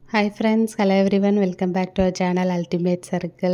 hi friends hello everyone welcome back to our channel ultimate circle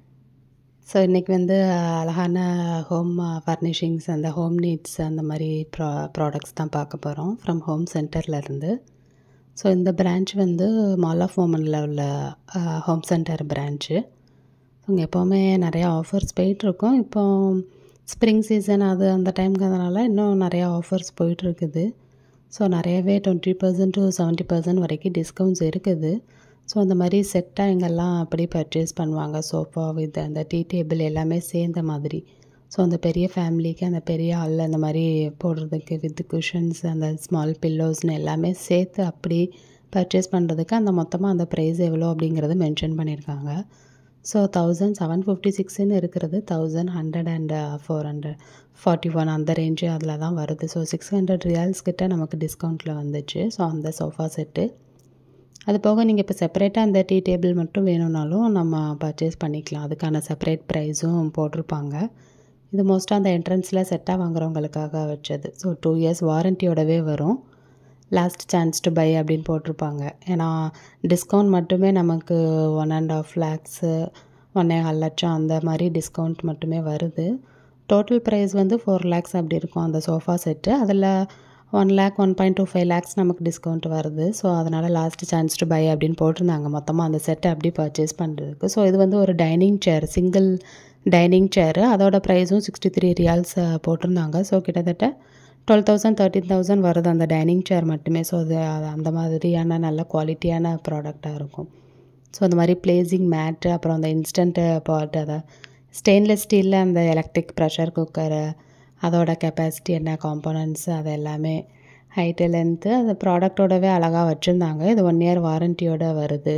so இன்றைக்கி வந்து அழகான home furnishings அந்த home needs அந்த மாதிரி ப்ரா ப்ராடக்ட்ஸ் தான் பார்க்க போகிறோம் ஃப்ரம் ஹோம் சென்டர்லேருந்து ஸோ இந்த பிரான்ச் வந்து மால் ஆஃப் உமனில் உள்ள ஹோம் சென்டர் பிரான்ச்சு இங்கே எப்போவுமே நிறையா ஆஃபர்ஸ் போயிட்டுருக்கோம் இப்போ ஸ்ப்ரிங் சீசன் அது அந்த டைம்ங்கிறதுனால இன்னும் நிறையா ஆஃபர்ஸ் போயிட்டுருக்குது ஸோ நிறையவே twenty percent to seventy percent வரைக்கும் டிஸ்கவுண்ட்ஸ் இருக்குது ஸோ அந்த மாதிரி செட்டாக எங்கெல்லாம் அப்படி பர்ச்சேஸ் பண்ணுவாங்க சோஃபா வித் அந்த டீ டேபிள் எல்லாமே சேர்ந்த மாதிரி ஸோ அந்த பெரிய ஃபேமிலிக்கு அந்த பெரிய ஹாலில் அந்த மாதிரி போடுறதுக்கு வித் குஷன்ஸ் அந்த ஸ்மால் பில்லோஸ்னு எல்லாமே சேர்த்து அப்படி பர்ச்சேஸ் பண்ணுறதுக்கு அந்த மொத்தமாக அந்த ப்ரைஸ் எவ்வளோ அப்படிங்கிறது மென்ஷன் பண்ணியிருக்காங்க ஸோ தௌசண்ட் செவன் ஃபிஃப்டி சிக்ஸ்னு இருக்கிறது thousand hundred and four hundred forty one அந்த ரேஞ்சு அதில் தான் வருது ஸோ சிக்ஸ் ஹண்ட்ரட் ரியால்ஸ் கிட்ட நமக்கு டிஸ்கவுண்ட்டில் வந்துச்சு ஸோ அந்த சோஃபா செட்டு அது போக நீங்கள் இப்போ செப்பரேட்டாக அந்த டீ டேபிள் மட்டும் வேணும்னாலும் நம்ம பர்ச்சேஸ் பண்ணிக்கலாம் அதுக்கான செப்பரேட் ப்ரைஸும் போட்டிருப்பாங்க இது மோஸ்ட்டாக அந்த என்ட்ரன்ஸில் செட்டாக வாங்குறவங்களுக்காக வச்சது ஸோ டூ இயர்ஸ் வாரண்ட்டியோடவே வரும் லாஸ்ட் சான்ஸ் டு பை அப்படின்னு போட்டிருப்பாங்க ஏன்னா டிஸ்கவுண்ட் மட்டுமே நமக்கு ஒன் அண்ட் ஆஃப் லேக்ஸு ஒன்னே கால் லட்சம் அந்த மாதிரி டிஸ்கவுண்ட் மட்டுமே வருது டோட்டல் ப்ரைஸ் வந்து ஃபோர் லேக்ஸ் அப்படி இருக்கும் அந்த சோஃபா செட்டு அதில் one lakh one point two five lakhs நமக்கு டிஸ்கவுண்ட் வருது ஸோ அதனால் லாஸ்ட் சான்ஸ் டு பை அப்படின்னு போட்டிருந்தாங்க மொத்தமாக அந்த செட்டை அப்படி பர்ச்சேஸ் பண்ணுறதுக்கு ஸோ இது வந்து ஒரு dining chair single dining chair அதோட ப்ரைஸும் சிக்ஸ்டி த்ரீ ரியால்ஸ் போட்டிருந்தாங்க ஸோ கிட்டத்தட்ட டுவெல் தௌசண்ட் தேர்ட்டின் தௌசண்ட் வருது அந்த டைனிங் சேர் மட்டுமே ஸோ அது அந்த மாதிரியான நல்ல குவாலிட்டியான ப்ராடக்டாக இருக்கும் ஸோ அந்த மாதிரி பிளேசிங் மேட்டு அப்புறம் அந்த இன்ஸ்டன்ட்டு பாட் அதை ஸ்டெயின்லெஸ் ஸ்டீலில் அந்த எலக்ட்ரிக் ப்ரெஷர் குக்கரு அதோட கெப்பாசிட்டி என்ன காம்போனன்ட்ஸ் அது எல்லாமே ஹைட்டு லென்த்து அந்த ப்ராடக்டோடவே அழகாக வச்சுருந்தாங்க இது ஒன் இயர் வாரண்ட்டியோட வருது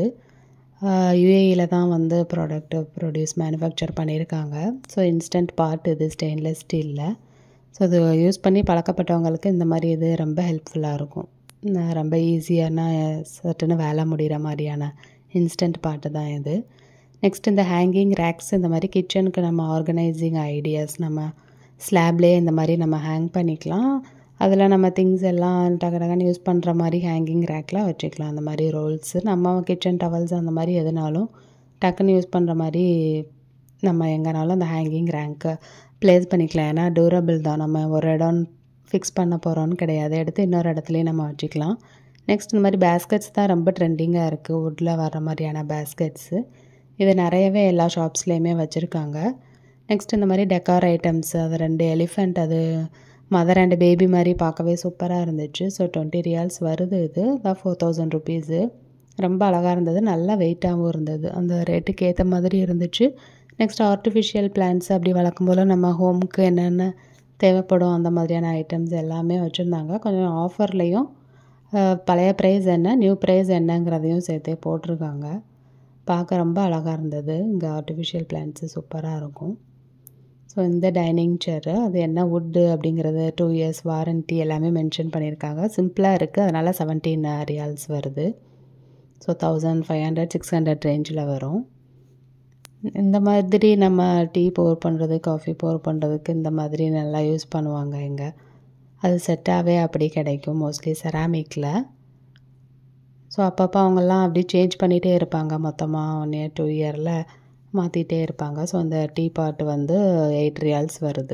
யூஏஇயில் தான் வந்து ப்ராடக்ட் ப்ரொடியூஸ் மேனுஃபேக்சர் பண்ணியிருக்காங்க ஸோ இன்ஸ்டன்ட் பார்ட் இது ஸ்டெயின்லெஸ் ஸ்டீலில் ஸோ இது யூஸ் பண்ணி பழக்கப்பட்டவங்களுக்கு இந்த மாதிரி இது ரொம்ப ஹெல்ப்ஃபுல்லாக இருக்கும் ரொம்ப ஈஸியான சட்டுன்னு வேலை முடிகிற மாதிரியான இன்ஸ்டன்ட் பாட்டு தான் இது நெக்ஸ்ட் இந்த ஹேங்கிங் ரேக்ஸ் இந்த மாதிரி கிச்சனுக்கு நம்ம ஆர்கனைசிங் ஐடியாஸ் நம்ம ஸ்லாப்லேயே இந்த மாதிரி நம்ம ஹேங் பண்ணிக்கலாம் அதில் நம்ம திங்ஸ் எல்லாம் டக டகன்னு யூஸ் பண்ணுற மாதிரி ஹேங்கிங் ரேக்கில் வச்சுக்கலாம் அந்த மாதிரி ரோல்ஸு நம்ம கிச்சன் டவல்ஸ் அந்த மாதிரி எதுனாலும் டக்குன்னு யூஸ் பண்ணுற மாதிரி நம்ம எங்கேனாலும் அந்த ஹேங்கிங் ரேங்க்கை ப்ளேஸ் பண்ணிக்கலாம் ஏன்னா டூரபிள் தான் நம்ம ஒரு இடம் ஃபிக்ஸ் பண்ண போகிறோன்னு கிடையாது எடுத்து இன்னொரு இடத்துலையும் நம்ம வச்சுக்கலாம் நெக்ஸ்ட் இந்த மாதிரி பேஸ்கெட்ஸ் தான் ரொம்ப ட்ரெண்டிங்காக இருக்குது வுட்டில் வர மாதிரியான பேஸ்கெட்ஸு இது நிறையவே எல்லா ஷாப்ஸ்லேயுமே வச்சுருக்காங்க நெக்ஸ்ட் இந்த மாதிரி டெக்கார் ஐட்டம்ஸ் அது ரெண்டு எலிஃபெண்ட் அது மதர் அண்ட் பேபி மாதிரி பார்க்கவே சூப்பராக இருந்துச்சு ஸோ டுவெண்ட்டி ரியால்ஸ் வருது இது தான் ஃபோர் தௌசண்ட் ருபீஸு ரொம்ப அழகாக இருந்தது நல்லா வெயிட்டாகவும் இருந்தது அந்த ரேட்டுக்கு ஏற்ற மாதிரி இருந்துச்சு நெக்ஸ்ட் ஆர்டிஃபிஷியல் பிளான்ஸ் அப்படி வளர்க்கும் போல் நம்ம ஹோமுக்கு என்னென்ன தேவைப்படும் அந்த மாதிரியான ஐட்டம்ஸ் எல்லாமே வச்சுருந்தாங்க கொஞ்சம் ஆஃபர்லேயும் பழைய ப்ரைஸ் என்ன நியூ ப்ரைஸ் என்னங்கிறதையும் சேர்த்தே போட்டிருக்காங்க பார்க்க ரொம்ப அழகாக இருந்தது இங்கே ஆர்டிஃபிஷியல் பிளான்ஸு சூப்பராக இருக்கும் ஸோ இந்த டைனிங் சேரு அது என்ன வுட்டு அப்படிங்கிறது டூ இயர்ஸ் வாரண்ட்டி எல்லாமே மென்ஷன் பண்ணியிருக்காங்க சிம்பிளாக இருக்குது அதனால் செவன்டீன் ரியால்ஸ் வருது so thousand five hundred six hundred ரேஞ்சில் வரும் இந்த மாதிரி நம்ம டீ போர் பண்ணுறது காஃபி போர் பண்ணுறதுக்கு இந்த மாதிரி நல்லா யூஸ் பண்ணுவாங்க இங்கே அது செட்டாகவே அப்படி கிடைக்கும் மோஸ்ட்லி செராமிக்கில் ஸோ அப்பப்போ அவங்கெல்லாம் அப்படி சேஞ்ச் பண்ணிகிட்டே இருப்பாங்க மொத்தமாக ஒன் இயர் டூ இயரில் மாற்றிட்டே இருப்பாங்க ஸோ அந்த டீ பாட் வந்து எயிட் ரியால்ஸ் வருது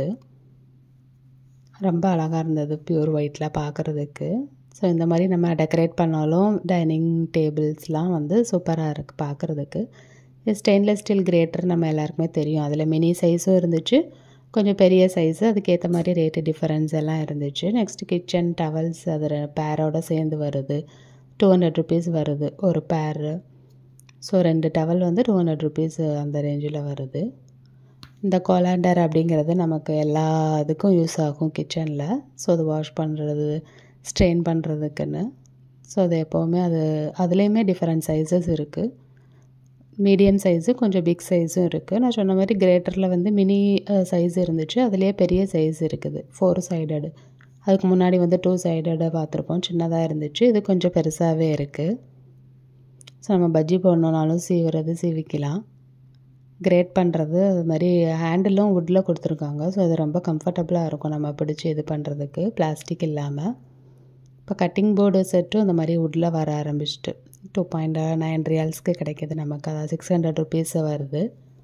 ரொம்ப அழகாக இருந்தது ப்யூர் ஒயிட்டில் பார்க்குறதுக்கு ஸோ இந்த மாதிரி நம்ம டெக்கரேட் பண்ணாலும் டைனிங் டேபிள்ஸ்லாம் வந்து சூப்பராக இருக்குது பார்க்குறதுக்கு ஸ்டெயின்லெஸ் ஸ்டீல் கிரேட்டர் நம்ம எல்லாருக்குமே தெரியும் அதில் மினி சைஸும் இருந்துச்சு கொஞ்சம் பெரிய சைஸு அதுக்கேற்ற மாதிரி ரேட்டு டிஃப்ரென்ஸ் எல்லாம் இருந்துச்சு நெக்ஸ்ட் கிச்சன் டவல்ஸ் அது பேரோட சேர்ந்து வருது டூ ஹண்ட்ரட் ருபீஸ் வருது ஒரு பேரு ஸோ ரெண்டு டவல் வந்து டூ ஹண்ட்ரட் ருபீஸ் அந்த ரேஞ்சில் வருது இந்த கொலாண்டர் அப்படிங்கிறது நமக்கு எல்லா இதுக்கும் யூஸ் ஆகும் கிச்சனில் ஸோ அது வாஷ் பண்ணுறது ஸ்ட்ரெயின் பண்ணுறதுக்குன்னு ஸோ அது எப்போவுமே அது அதுலேயுமே டிஃப்ரெண்ட் சைஸஸ் இருக்குது மீடியம் சைஸு கொஞ்சம் பிக் சைஸும் இருக்குது நான் சொன்ன மாதிரி கிரேட்டரில் வந்து மினி சைஸ் இருந்துச்சு அதுலேயே பெரிய சைஸ் இருக்குது ஃபோர் சைடடு அதுக்கு முன்னாடி வந்து டூ சைடடை பார்த்துருப்போம் சின்னதாக இருந்துச்சு இது கொஞ்சம் பெருசாகவே இருக்குது ஸோ நம்ம பஜ்ஜி போடணுன்னாலும் சீவுறது சீவிக்கலாம் கிரேட் பண்ணுறது அது மாதிரி ஹேண்டிலும் வுட்டில் கொடுத்துருக்காங்க ஸோ அது ரொம்ப கம்ஃபர்டபுளாக இருக்கும் நம்ம பிடிச்சி இது பண்ணுறதுக்கு பிளாஸ்டிக் இல்லாமல் இப்போ கட்டிங் போர்டு செட்டும் இந்த மாதிரி வுட்டில் வர ஆரம்பிச்சிட்டு டூ பாயிண்ட் நைன் ரியால்ஸ்க்கு கிடைக்கிது நமக்கு அதாவது சிக்ஸ் ஹண்ட்ரட் ருபீஸ் வருது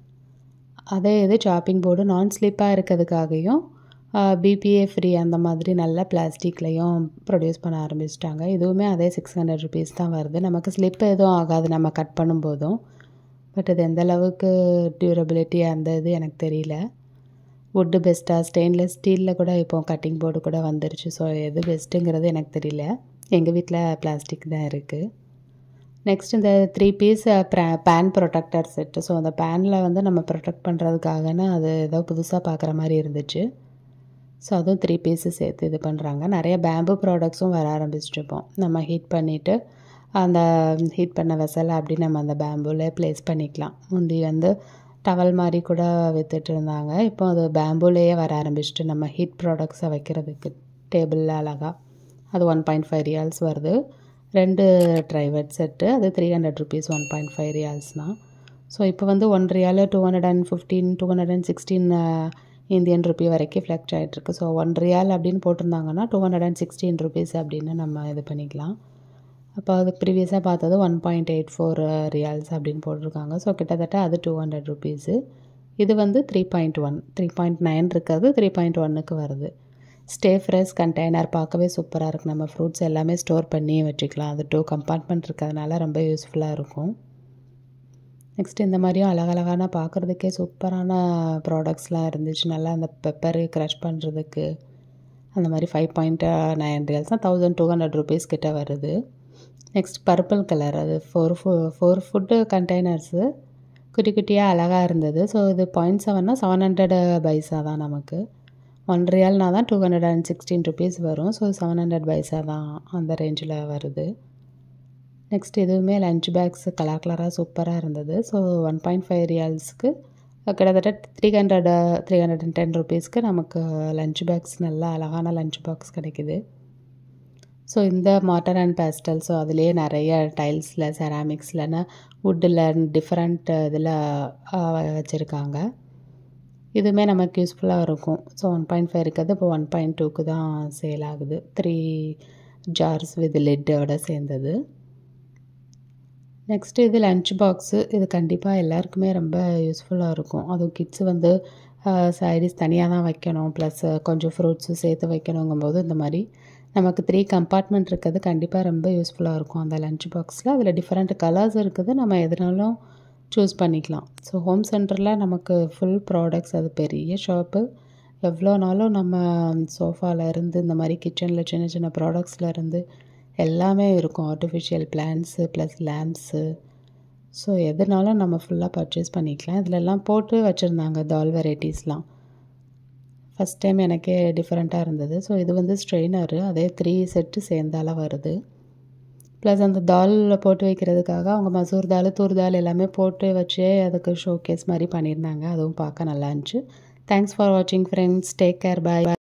அதே இது சாப்பிங் போர்டு நான் ஸ்லிப்பாக இருக்கிறதுக்காகவும் பிபிஏ ஃப்ரீ அந்த மாதிரி நல்ல பிளாஸ்டிக்லேயும் ப்ரொடியூஸ் பண்ண ஆரம்பிச்சிட்டாங்க இதுவுமே அதே சிக்ஸ் ஹண்ட்ரட் ருபீஸ் தான் வருது நமக்கு ஸ்லிப் எதுவும் ஆகாது நம்ம கட் பண்ணும்போதும் பட் இது எந்த அளவுக்கு டியூரபிலிட்டி அந்த இது எனக்கு தெரியல வுட்டு பெஸ்ட்டாக ஸ்டெயின்லெஸ் ஸ்டீலில் கூட இப்போ கட்டிங் போர்டு கூட வந்துருச்சு ஸோ எது பெஸ்ட்டுங்கிறது எனக்கு தெரியல எங்கள் வீட்டில் பிளாஸ்டிக் தான் இருக்குது நெக்ஸ்ட் இந்த three piece pan protector set so அந்த பேனில் வந்து நம்ம ப்ரொடெக்ட் பண்ணுறதுக்காகன்னு அது ஏதோ புதுசாக பார்க்குற மாதிரி இருந்துச்சு ஸோ அதுவும் த்ரீ பீஸு சேர்த்து இது பண்ணுறாங்க நிறைய பேம்பு ப்ராடக்ட்ஸும் வர ஆரம்பிச்சிட்ருப்போம் நம்ம ஹீட் பண்ணிவிட்டு அந்த ஹீட் பண்ண வெசலை அப்படி நம்ம அந்த பேம்புலே ப்ளேஸ் பண்ணிக்கலாம் முந்தி வந்து டவல் மாதிரி கூட விற்றுட்டு இருந்தாங்க இப்போ அது பேம்புலேயே வர ஆரம்பிச்சிட்டு நம்ம ஹீட் ப்ராடக்ட்ஸை வைக்கிறதுக்கு டேபிளில் அழகாக அது ஒன் பாயிண்ட் ஃபைவ் ரியால்ஸ் வருது ரெண்டு ட்ரைவட் செட்டு அது three hundred rupees one point five ரியால்ஸ்னால் ஸோ இப்போ வந்து one riyal two hundred and fifteen two hundred and sixteen Indian rupee வரைக்கும் ஃப்ளெக்ட் ஆகிட்டுருக்கு ஸோ ஒன் ரியால் அப்படின்னு போட்டிருந்தாங்கன்னா two hundred and sixteen rupees அப்படின்னு நம்ம இது பண்ணிக்கலாம் அப்போ அதுக்கு ப்ரீவியஸாக பார்த்தது one point eight four riyals அப்படின்னு போட்டிருக்காங்க ஸோ கிட்டத்தட்ட அது டூ ஹண்ட்ரட் ருபீஸு இது வந்து three point one three point nine இருக்கிறது த்ரீ பாயிண்ட் ஒன்னுக்கு வருது ஸ்டே ஃப்ரெஷ் கண்டெய்னர் பார்க்கவே சூப்பராக இருக்குது நம்ம ஃப்ரூட்ஸ் எல்லாமே ஸ்டோர் பண்ணி வச்சுக்கலாம் அது டூ கம்பார்ட்மெண்ட் இருக்கிறதுனால ரொம்ப யூஸ்ஃபுல்லாக இருக்கும் நெக்ஸ்ட் இந்த மாதிரியும் அழகழகான பார்க்குறதுக்கே சூப்பரான ப்ராடக்ட்ஸ்லாம் இருந்துச்சு நல்லா அந்த பெப்பரு க்ரஷ் பண்ணுறதுக்கு அந்த மாதிரி ஃபைவ் பாயிண்ட் நைன் ரியல்ஸ் தான் தௌசண்ட் டூ ஹண்ட்ரட் ருபீஸ் கிட்ட வருது நெக்ஸ்ட் பர்பிள் கலர் அது ஃபோர் ஃபு ஃபோர் ஃபுட்டு கண்டெய்னர்ஸு குட்டி குட்டியாக அழகாக இருந்தது ஸோ இது பாயிண்ட் செவன்னா செவன் ஹண்ட்ரட் பைசா தான் நமக்கு ஒன் ரியால்னா தான் two hundred and sixteen rupees வரும் ஸோ செவன் ஹண்ட்ரட் பைசா தான் அந்த ரேஞ்சில் வருது நெக்ஸ்ட் இதுவுமே லஞ்ச் பேக்ஸ் கலர் கலராக சூப்பராக இருந்தது ஸோ ஒன் பாயிண்ட் ஃபைவ் ரியால்ஸ்க்கு கிட்டத்தட்ட three hundred three hundred and ten ருபீஸ்க்கு நமக்கு லஞ்ச் பேக்ஸ் நல்லா அழகான லஞ்ச் பாக்ஸ் கிடைக்குது ஸோ இந்த மாட்டர் அண்ட் பேஸ்டல் ஸோ அதுலேயே நிறைய டைல்ஸில் செராமிக்ஸ்லன்னு வுட்டில் டிஃப்ரெண்ட் இதில் வச்சுருக்காங்க இதுவுமே நமக்கு யூஸ்ஃபுல்லாக இருக்கும் ஸோ ஒன் பாயிண்ட் ஃபைவ் இருக்கிறது இப்போ ஒன் பாயிண்ட் டூக்கு தான் சேல் ஆகுது த்ரீ ஜார்ஸ் வித் லிட்டோட சேர்ந்தது நெக்ஸ்ட்டு இது லன்ச் பாக்ஸு இது கண்டிப்பாக எல்லாருக்குமே ரொம்ப யூஸ்ஃபுல்லாக இருக்கும் அதுவும் கிட்ஸு வந்து சைடிஸ் தனியாக தான் வைக்கணும் ப்ளஸ் கொஞ்சம் ஃப்ரூட்ஸு சேர்த்து வைக்கணுங்கும்போது இந்த மாதிரி நமக்கு த்ரீ கம்பார்ட்மெண்ட் இருக்கிறது கண்டிப்பாக ரொம்ப யூஸ்ஃபுல்லாக இருக்கும் அந்த லன்ச் பாக்ஸில் அதில் டிஃப்ரெண்ட் கலர்ஸ் இருக்குது நம்ம எதுனாலும் சூஸ் பண்ணிக்கலாம் ஸோ ஹோம் சென்டரில் நமக்கு ஃபுல் ப்ராடக்ட்ஸ் அது பெரிய ஷாப்பு எவ்வளோ நாளும் நம்ம சோஃபாவில் இருந்து இந்த மாதிரி கிச்சனில் சின்ன சின்ன ப்ராடக்ட்ஸில் இருந்து எல்லாமே இருக்கும் artificial plants plus lamps so எதுனாலும் நம்ம ஃபுல்லாக பர்ச்சேஸ் பண்ணிக்கலாம் இதிலெல்லாம் போட்டு வச்சுருந்தாங்க தால் வெரைட்டிஸ்லாம் ஃபஸ்ட் டைம் எனக்கே டிஃப்ரெண்ட்டாக இருந்தது ஸோ இது வந்து ஸ்ட்ரெயினரு அதே த்ரீ செட்டு சேர்ந்தால வருது ப்ளஸ் அந்த தாலில் போட்டு வைக்கிறதுக்காக அவங்க மசூர் தால் தூர் தால் எல்லாமே போட்டு வச்சே அதுக்கு ஷோகேஸ் மாதிரி பண்ணியிருந்தாங்க அதுவும் பார்க்க நல்லா இருந்துச்சு தேங்க்ஸ் ஃபார் வாட்சிங் ஃப்ரெண்ட்ஸ் டேக் கேர் பாய்